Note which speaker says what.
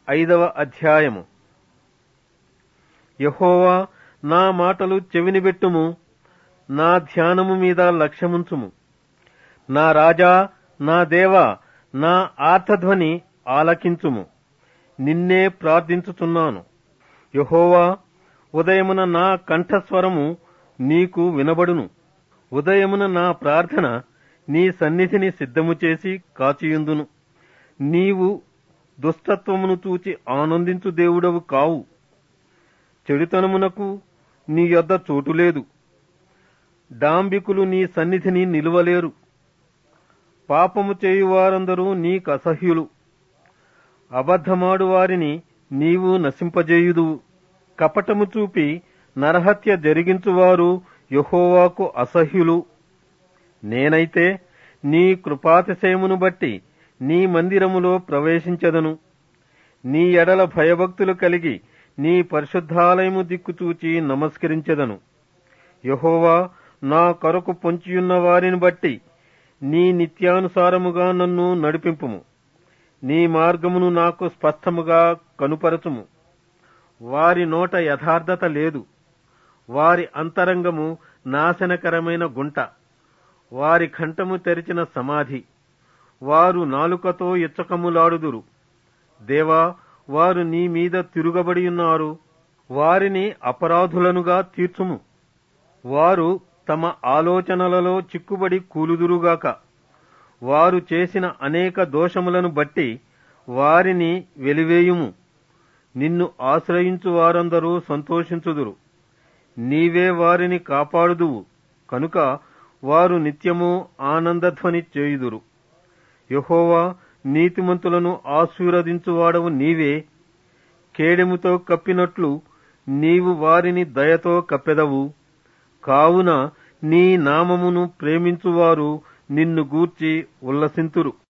Speaker 1: ఐదవ అధ్యాయము యహోవా నా మాటలు చెవినిబెట్టుము నా ధ్యానము మీద లక్ష్యముంచుము నా రాజా నా దేవా నా ఆర్తధ్వని ఆలకించుము నిన్నే ప్రార్థించుచున్నాను యహోవా ఉదయమున నా కంఠస్వరము నీకు వినబడును ఉదయమున నా ప్రార్థన నీ సన్నిధిని సిద్ధము చేసి కాచియుందును నీవు దుష్టత్వమును చూచి ఆనందించు దేవుడవు కావు చెడుతనమునకు నీ యొద్ద చోటు లేదు డాంబికులు నీ సన్నిధిని నిలువలేరు పాపము చేయువారందరూ నీకు అసహ్యులు అబద్ధమాడు వారిని నీవు నశింపజేయుదువు కపటము చూపి నరహత్య జరిగించువారు యహోవాకు అసహ్యులు నేనైతే నీ కృపాతిశయమును బట్టి నీ మందిరములో ప్రవేశించదను నీ ఎడల భయభక్తులు కలిగి నీ పరిశుద్ధాలయము దిక్కుచూచి నమస్కరించెదను యహోవా నా కొరకు పొంచియున్న వారిని బట్టి నీ నిత్యానుసారముగా నన్ను నడిపింపుము నీ మార్గమును నాకు స్పష్టముగా కనుపరచుము వారి నోట యథార్థత లేదు వారి అంతరంగము నాశనకరమైన గుంట వారి కంఠము తెరిచిన సమాధి వారు నాలుకతో ఇచ్చకములాడుదురు దేవా వారు నీ మీద తిరుగబడి ఉన్నారు వారిని అపరాధులనుగా తీర్చుము వారు తమ ఆలోచనలలో చిక్కుబడి కూలుదురుగాక వారు చేసిన అనేక దోషములను బట్టి వారిని వెలివేయుము నిన్ను ఆశ్రయించు వారందరూ సంతోషించుదురు నీవే వారిని కాపాడుదువు కనుక వారు నిత్యము ఆనందధ్వని చేయుదురు యహోవా నీతిమంతులను ఆశీర్వదించువాడవు నీవే కేడెముతో కప్పినట్లు నీవు వారిని దయతో కప్పెదవు కావున నీ నామమును ప్రేమించువారు నిన్ను గూర్చి ఉల్లసింతురు